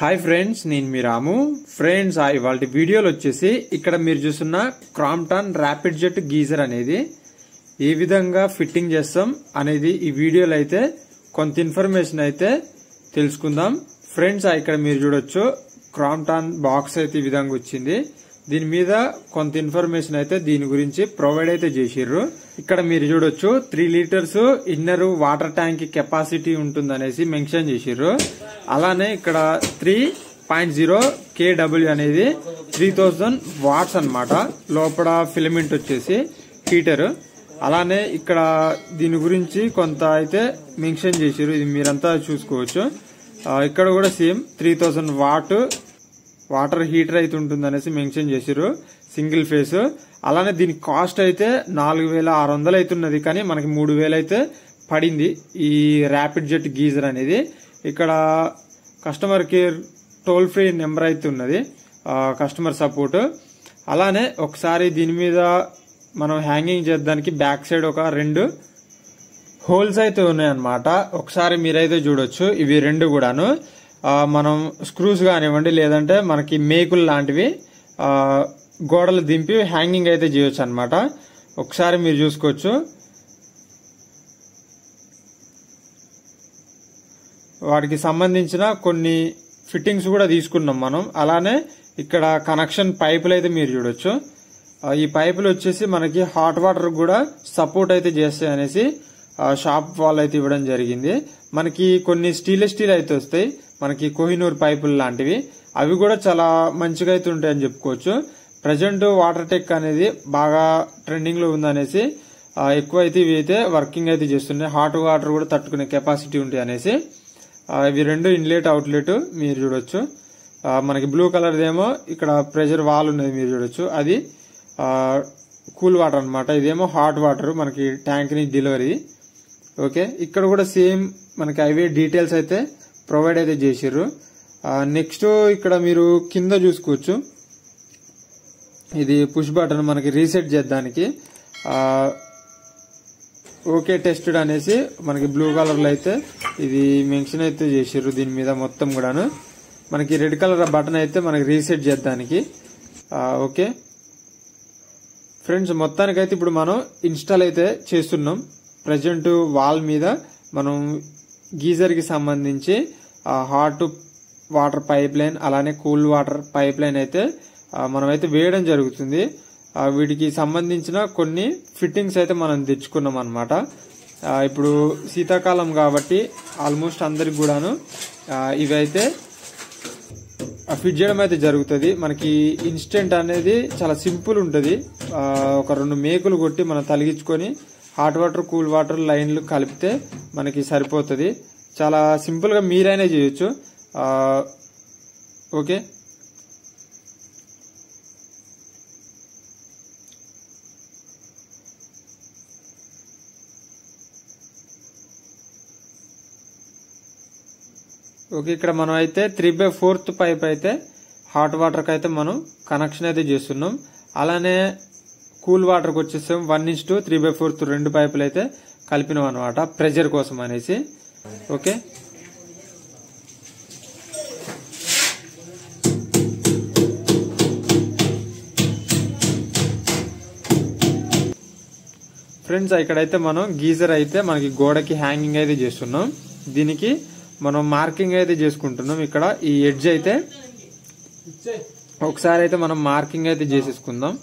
hi friends నేను మీ రాము friends ఇవాళ వీడియోలో వచ్చేసి ఇక్కడ మీరు చూస్తున్న క్రాంప్టాన్ ర్యాపిడ్ జెట్ గీజర్ అనేది ఏ విధంగా ఫిట్టింగ్ చేస్తాం అనేది ఈ వీడియోలో అయితే కొంత ఇన్ఫర్మేషన్ అయితే తెలుసుకుందాం ఫ్రెండ్స్ ఇక్కడ మీరు చూడొచ్చు క్రాంప్టాన్ బాక్స్ అయితే ఈ విధంగా వచ్చింది దీని మీద కొంత ఇన్ఫర్మేషన్ అయితే దీని గురించి ప్రొవైడ్ అయితే చేసిర్రు ఇక్కడ మీరు చూడొచ్చు three litres inner water tank capacity ఉంటుందనేసి మెన్షన్ చేసిర్రు అలానే ఇక్కడ త్రీ పాయింట్ జీరో కేడబ్ల్యూ అనేది త్రీ థౌజండ్ వాట్స్ అనమాట లోపల ఫిలమెంట్ వచ్చేసి హీటర్ అలానే ఇక్కడ దీని గురించి కొంత అయితే మెన్షన్ చేసారు ఇది మీరంతా చూసుకోవచ్చు ఆ, ఇక్కడ కూడా same three thousand watt water heater అయితే ఉంటుంది అనేసి మెన్షన్ చేసారు సింగిల్ ఫేస్ అలానే దీని కాస్ట్ అయితే నాలుగు వేల ఆరు వందలు అవుతున్నది కానీ మనకి మూడు వేలు అయితే పడింది ఈ ర్యాపిడ్ జెట్ గీజర్ అనేది ఇక్కడ customer care toll free number అయితే ఉన్నది ఆ, కస్టమర్ సపోర్ట్ అలానే ఒకసారి దీని మీద మనం హ్యాంగింగ్ చేద్దానికి బ్యాక్ సైడ్ ఒక రెండు హోల్స్ అయితే ఉన్నాయన్నమాట ఒకసారి మీరైతే చూడొచ్చు ఇవి రెండు కూడాను ఆ, మనం స్క్రూస్ కానివ్వండి లేదంటే మనకి మేకులు లాంటివి ఆ, గోడలు దింపి హ్యాంగింగ్ అయితే చేయొచ్చు అనమాట ఒకసారి మీరు చూసుకోవచ్చు వాటికి సంబంధించిన కొన్ని ఫిట్టింగ్స్ కూడా తీసుకున్నాం మనం అలానే ఇక్కడ కనెక్షన్ పైపులు అయితే మీరు చూడొచ్చు ఆ, ఈ పైపులు వచ్చేసి మనకి హాట్ వాటర్ కూడా సపోర్ట్ అయితే చేస్తాయి అనేసి ఆ, షాప్ వాళ్ళు అయితే ఇవ్వడం జరిగింది మనకి కొన్ని స్టీల్ స్టీల్ అయితే వస్తాయి మనకి కోహినూర్ పైపులు లాంటివి అవి కూడా చాలా మంచిగా అయితే ఉంటాయని చెప్పుకోవచ్చు ప్రజెంట్ వాటర్ టెక్ అనేది బాగా ట్రెండింగ్ లో ఉందనేసి ఆ, ఎక్కువ అయితే ఇవి అయితే వర్కింగ్ అయితే చేస్తున్నాయి హాట్ వాటర్ కూడా తట్టుకునే కెపాసిటీ ఉంటాయి అనేసి ఆ, ఇవి రెండు ఇన్లెట్ అవుట్లెట్ మీరు చూడొచ్చు ఆ, మనకి బ్లూ కలర్ ఏమో ఇక్కడ ప్రెషర్ వాల్ ఉన్నది మీరు చూడొచ్చు అది కూల్ వాటర్ అన్నమాట ఇదేమో హాట్ వాటర్ మనకి ట్యాంక్ ని డెలివరీ ఓకే ఇక్కడ కూడా సేమ్ మనకి అవే డీటెయిల్స్ అయితే ప్రొవైడ్ అయితే చేసిర్రు నెక్స్ట్ ఇక్కడ మీరు కింద చూసుకోవచ్చు ఇది పుష్ బటన్ మనకి రీసెట్ చేద్దానికి ఆ, ఓకే టెస్టెడ్ అనేసి మనకి బ్లూ కలర్ లో అయితే ఇది మెన్షన్ అయితే చేసిర్రు దీని మీద మొత్తం కూడాను మనకి రెడ్ కలర్ బటన్ అయితే మనకి రీసెట్ చేద్దానికి ఆ, ఓకే ఫ్రెండ్స్ మొత్తానికైతే ఇప్పుడు మనం ఇన్స్టాల్ అయితే చేస్తున్నాం ప్రజెంట్ వాల్ మీద మనం గీజర్ కి సంబంధించి హాట్ వాటర్ పైప్ లైన్ అలానే కూల్ వాటర్ పైప్ లైన్ అయితే ఆ, మనమైతే వేయడం జరుగుతుంది ఆ, వీటికి సంబంధించిన కొన్ని ఫిట్టింగ్స్ అయితే మనం తెచ్చుకున్నాం అనమాట ఇప్పుడు శీతాకాలం కాబట్టి ఆల్మోస్ట్ అందరికి కూడాను ఆ, ఇవైతే ఆ ఫిట్ చేయడం అయితే జరుగుతుంది మనకి ఇన్స్టెంట్ అనేది చాలా సింపుల్ ఉంటుంది ఆ, ఒక రెండు మేకులు కొట్టి మనం తలిగించుకొని హాట్ వాటర్ కూల్ వాటర్ లైన్లు కలిపితే మనకి సరిపోతుంది చాలా సింపుల్ గా మీరైనా చేయొచ్చు ఆ, ఓకే ఓకే ఇక్కడ మనం అయితే త్రీ బై ఫోర్త్ పైప్ అయితే హాట్ వాటర్ కి అయితే మనం కనెక్షన్ అయితే చేస్తున్నాం అలానే కూల్ వాటర్ కి వచ్చేసాం one inch to three by fourth రెండు పైపులు అయితే కలిపినాం అనమాట ప్రెషర్ కోసం అనేసి ఓకే ఫ్రెండ్స్ ఇక్కడైతే మనం గీజర్ అయితే మనకి గోడకి హ్యాంగింగ్ అయితే చేస్తున్నాం దీనికి మనం మార్కింగ్ అయితే చేసుకుంటున్నాం ఇక్కడ ఈ ఎడ్జ్ అయితే ఒకసారి అయితే మనం మార్కింగ్ అయితే చేసేసుకుందాం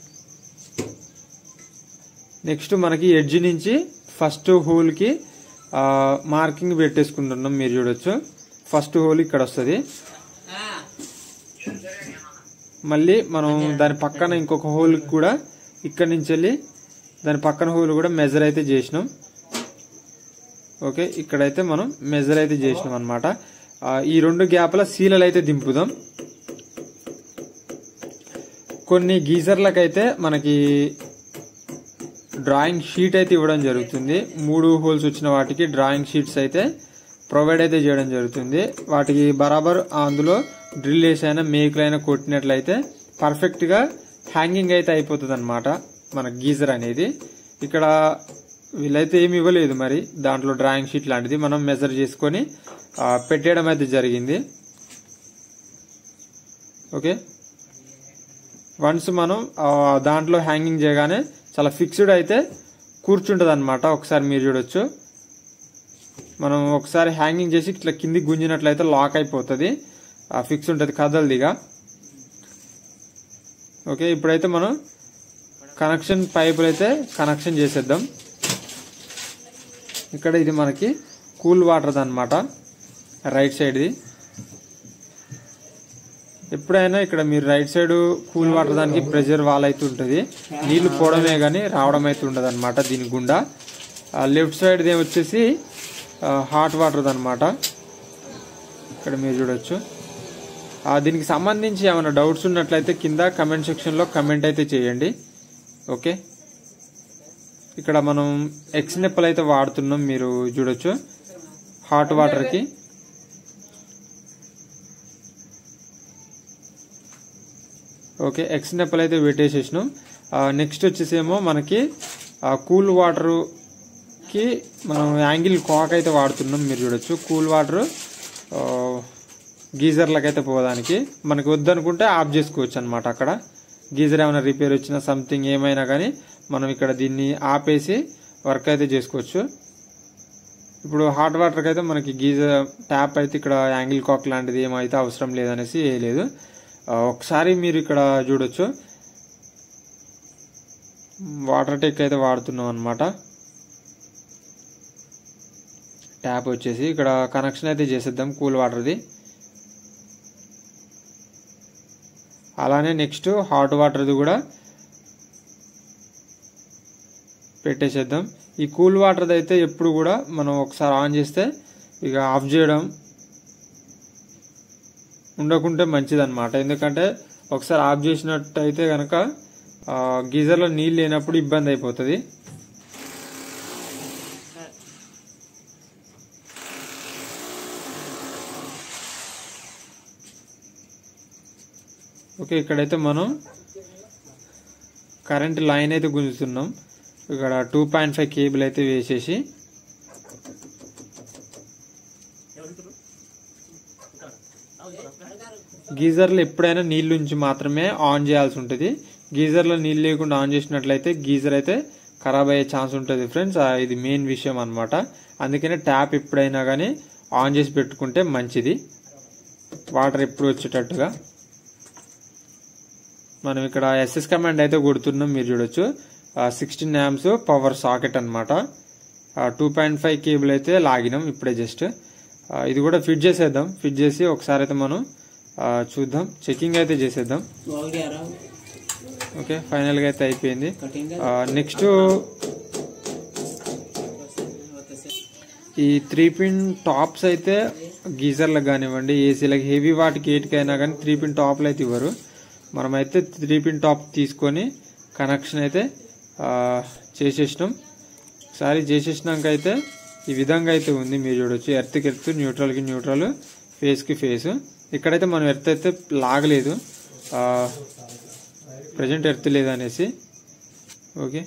నెక్స్ట్ మనకి ఎడ్జ్ నుంచి ఫస్ట్ హోల్ కి ఆ, మార్కింగ్ పెట్టేసుకుంటున్నాం మీరు చూడొచ్చు ఫస్ట్ హోల్ ఇక్కడ వస్తుంది మళ్ళీ మనం దాని పక్కన ఇంకొక హోల్ కూడా ఇక్కడ నుంచి వెళ్ళి దాని పక్కన హోల్ కూడా మెజర్ అయితే చేసినాం ఓకే ఇక్కడైతే మనం మెజర్ అయితే చేసినాం అనమాట ఈ రెండు గ్యాప్ల సీలలు అయితే దింపుదాం కొన్ని గీజర్లకైతే మనకి డ్రాయింగ్ షీట్ అయితే ఇవ్వడం జరుగుతుంది మూడు హోల్స్ వచ్చిన వాటికి డ్రాయింగ్ షీట్స్ అయితే ప్రొవైడ్ అయితే చేయడం జరుగుతుంది వాటికి బరాబర్ అందులో డ్రిల్ వేసైనా మేకులైనా కొట్టినట్లయితే పర్ఫెక్ట్ గా హ్యాంగింగ్ అయితే అయిపోతుంది అనమాట మన గీజర్ అనేది ఇక్కడ వీళ్ళైతే ఏమి ఇవ్వలేదు మరి దాంట్లో డ్రాయింగ్ షీట్ లాంటిది మనం మెజర్ చేసుకొని ఆ, పెట్టేయడం అయితే జరిగింది ఓకే వన్స్ మనం ఆ, దాంట్లో హ్యాంగింగ్ చేయగానే చాలా ఫిక్స్డ్ అయితే కూర్చుంటుంది అనమాట ఒకసారి మీరు చూడొచ్చు మనం ఒకసారి హ్యాంగింగ్ చేసి ఇట్లా కిందికి గుంజినట్లయితే లాక్ అయిపోతుంది ఫిక్స్ ఉంటుంది కదలదిగా ఓకే ఇప్పుడైతే మనం కనెక్షన్ పైపులు అయితే కనెక్షన్ చేసేద్దాం ఇక్కడ ఇది మనకి కూల్ వాటర్ అనమాట రైట్ సైడ్ది ఎప్పుడైనా ఇక్కడ మీరు రైట్ సైడ్ కూల్ వాటర్ దానికి ప్రెషర్ వాల్ అయితే ఉంటుంది నీళ్లు పోవడమే కానీ రావడం అయితే ఉండదు అనమాట దీని గుండా లెఫ్ట్ సైడ్ వచ్చేసి హాట్ వాటర్ అనమాట ఇక్కడ మీరు చూడొచ్చు ఆ, దీనికి సంబంధించి ఏమైనా డౌట్స్ ఉన్నట్లయితే కింద కమెంట్ సెక్షన్లో కమెంట్ అయితే చేయండి ఓకే ఇక్కడ మనం ఎక్స్ నెప్పలు అయితే వాడుతున్నాం మీరు చూడొచ్చు హాట్ వాటర్కి ఓకే ఎక్స్ నెప్పలు అయితే పెట్టేసేసినాం నెక్స్ట్ వచ్చేసేమో మనకి కూల్ వాటర్కి మనం యాంగిల్ కాక్ అయితే వాడుతున్నాం మీరు చూడొచ్చు కూల్ వాటర్ గీజర్లకు అయితే పోవడానికి మనకి వద్దనుకుంటే ఆఫ్ చేసుకోవచ్చు అనమాట అక్కడ గీజర్ ఏమైనా రిపేర్ వచ్చినా సంథింగ్ ఏమైనా కానీ మనం ఇక్కడ దీన్ని ఆపేసి వర్క్ అయితే చేసుకోవచ్చు ఇప్పుడు హాట్ వాటర్కి అయితే మనకి గీజర్ ట్యాప్ అయితే ఇక్కడ యాంగిల్ కాక్ లాంటిది ఏమైతే అవసరం లేదనేసి వేయలేదు ఆ, ఒకసారి మీరు ఇక్కడ చూడొచ్చు వాటర్ టెక్ అయితే వాడుతున్నాం అనమాట ట్యాప్ వచ్చేసి ఇక్కడ కనెక్షన్ అయితే చేసేద్దాం కూల్ వాటర్ది అలానే నెక్స్ట్ హాట్ వాటర్ది కూడా పెట్టేసేద్దాం ఈ కూల్ వాటర్ది అయితే ఎప్పుడు కూడా మనం ఒకసారి ఆన్ చేస్తే ఇక ఆఫ్ చేయడం ఉండకుంటే మంచిది అనమాట ఎందుకంటే ఒకసారి ఆఫ్ చేసినట్టు అయితే కనుక గీజర్లో నీళ్ళు లేనప్పుడు ఇబ్బంది అయిపోతుంది ఓకే ఇక్కడైతే మనం కరెంట్ లైన్ అయితే గుంజుతున్నాం ఇక్కడ టూ పాయింట్ ఫైవ్ కేబుల్ అయితే వేసేసి గీజర్లో ఎప్పుడైనా నీళ్ళు ఉంచి మాత్రమే ఆన్ చేయాల్సి ఉంటుంది గీజర్లో నీళ్ళు లేకుండా ఆన్ చేసినట్లయితే గీజర్ అయితే ఖరాబ్ అయ్యే ఛాన్స్ ఉంటుంది ఫ్రెండ్స్ ఆ, ఇది మెయిన్ విషయం అనమాట అందుకనే ట్యాప్ ఎప్పుడైనా కానీ ఆన్ చేసి పెట్టుకుంటే మంచిది వాటర్ ఎప్పుడు వచ్చేటట్టుగా మనం ఇక్కడ ఎస్ఎస్ కమాండ్ అయితే కొడుతున్నాం మీరు చూడొచ్చు సిక్స్టీన్ యామ్స్ పవర్ సాకెట్ అనమాట టూ పాయింట్ ఫైవ్ కేబుల్ అయితే లాగినాం ఇప్పుడే జస్ట్ ఇది కూడా ఫిట్ చేసేద్దాం ఫిట్ చేసి ఒకసారి అయితే మనం ఆ, చూద్దాం చెకింగ్ అయితే చేసేద్దాం बोल गया रहा ఓకే ఫైనల్గా అయితే అయిపోయింది कटिंग నెక్స్ట్ ఈ త్రీ పిన్ టాప్స్ అయితే గీజర్లకు కానివ్వండి ఏసీలకు హెవీ వాటికి ఏటికైనా కానీ త్రీ పిన్ టాప్లు అయితే ఇవ్వరు మనమైతే త్రీ పిన్ టాప్ తీసుకొని కనెక్షన్ అయితే ఆ, చేసేసినాం ఒకసారి చేసేసినాక అయితే ఈ విధంగా అయితే ఉంది మీరు చూడొచ్చు ఎర్త్కి ఎర్త్ న్యూట్రల్కి న్యూట్రల్ ఫేస్కి ఫేస్ ఇక్కడైతే మనం ఎర్త్ అయితే లాగలేదు ప్రజెంట్ ఎర్త్ లేదనేసి ఓకే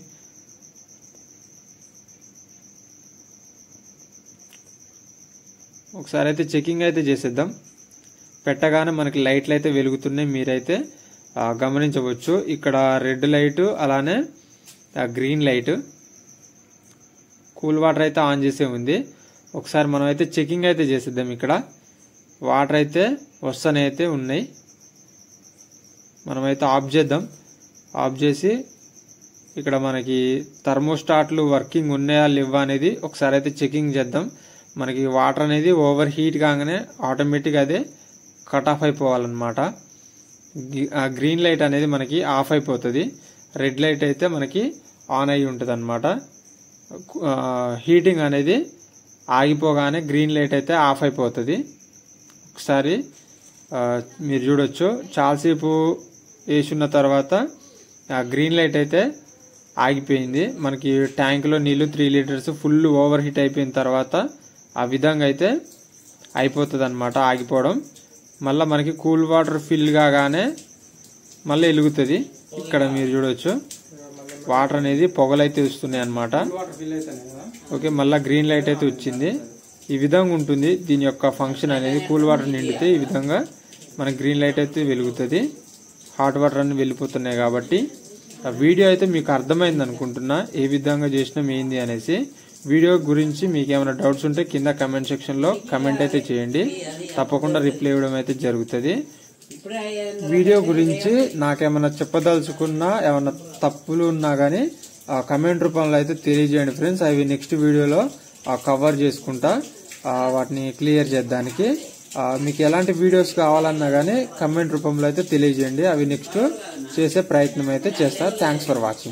ఒకసారి అయితే చెకింగ్ అయితే చేసేద్దాం పెట్టగానే మనకి లైట్లు అయితే వెలుగుతున్నాయి మీరైతే ఆ, గమనించవచ్చు ఇక్కడ రెడ్ లైట్ అలానే ఆ, గ్రీన్ లైట్ కూల్ వాటర్ అయితే ఆన్ చేసే ఉంది ఒకసారి మనం అయితే చెకింగ్ అయితే చేసేద్దాం ఇక్కడ వాటర్ అయితే వస్తూనే అయితే ఉన్నాయి మనమైతే ఆఫ్ చేద్దాం ఆఫ్ చేసి ఇక్కడ మనకి థర్మోస్టాట్లు వర్కింగ్ ఉన్నాయా లేవా అనేది ఒకసారి అయితే చెకింగ్ చేద్దాం మనకి వాటర్ అనేది ఓవర్ హీట్ కాగానే ఆటోమేటిక్ అదే కట్ ఆఫ్ అయిపోవాలన్నమాట గి- ఆ గ్రీన్ లైట్ అనేది మనకి ఆఫ్ అయిపోతుంది రెడ్ లైట్ అయితే మనకి ఆన్ అయి ఉంటుంది అనమాట హీటింగ్ అనేది ఆగిపోగానే గ్రీన్ లైట్ అయితే ఆఫ్ అయిపోతుంది ఒకసారి ఆ, మీరు చూడొచ్చు చాలాసేపు వేసున్న తర్వాత ఆ గ్రీన్ లైట్ అయితే ఆగిపోయింది మనకి ట్యాంకులో నీళ్లు three litres full over heat అయిపోయిన తర్వాత ఆ విధంగా అయితే అయిపోతుంది అనమాట ఆగిపోవడం మళ్ళీ మనకి కూల్ వాటర్ ఫిల్ కాగానే మళ్ళీ వెలుగుతుంది ఇక్కడ మీరు చూడొచ్చు వాటర్ అనేది పొగలైతే వస్తున్నాయి అనమాట ఓకే మళ్ళీ గ్రీన్ లైట్ అయితే వచ్చింది ఈ విధంగా ఉంటుంది దీని యొక్క ఫంక్షన్ అనేది కూల్ వాటర్ నిండితే ఈ విధంగా మన గ్రీన్ లైట్ అయితే వెలుగుతుంది హాట్ వాటర్ అన్ని వెళ్ళిపోతున్నాయి కాబట్టి ఆ వీడియో అయితే మీకు అర్థమైంది అనుకుంటున్నా ఏ విధంగా చేసినాం ఏంది అనేసి వీడియో గురించి మీకు ఏమైనా డౌట్స్ ఉంటే కింద కమెంట్ సెక్షన్లో కమెంట్ అయితే చేయండి తప్పకుండా రిప్లై ఇవ్వడం అయితే జరుగుతుంది వీడియో గురించి నాకేమైనా చెప్పదలుచుకున్నా ఏమైనా తప్పులు ఉన్నా కానీ ఆ కమెంట్ రూపంలో అయితే తెలియజేయండి ఫ్రెండ్స్ అవి నెక్స్ట్ వీడియోలో కవర్ చేసుకుంటా ఆ, వాటిని క్లియర్ చేద్దానికి ఆ, మీకు ఎలాంటి వీడియోస్ కావాలన్నా కానీ కమెంట్ రూపంలో అయితే తెలియజేయండి అవి నెక్స్ట్ చేసే ప్రయత్నం అయితే చేస్తా థ్యాంక్స్ ఫర్ వాచింగ్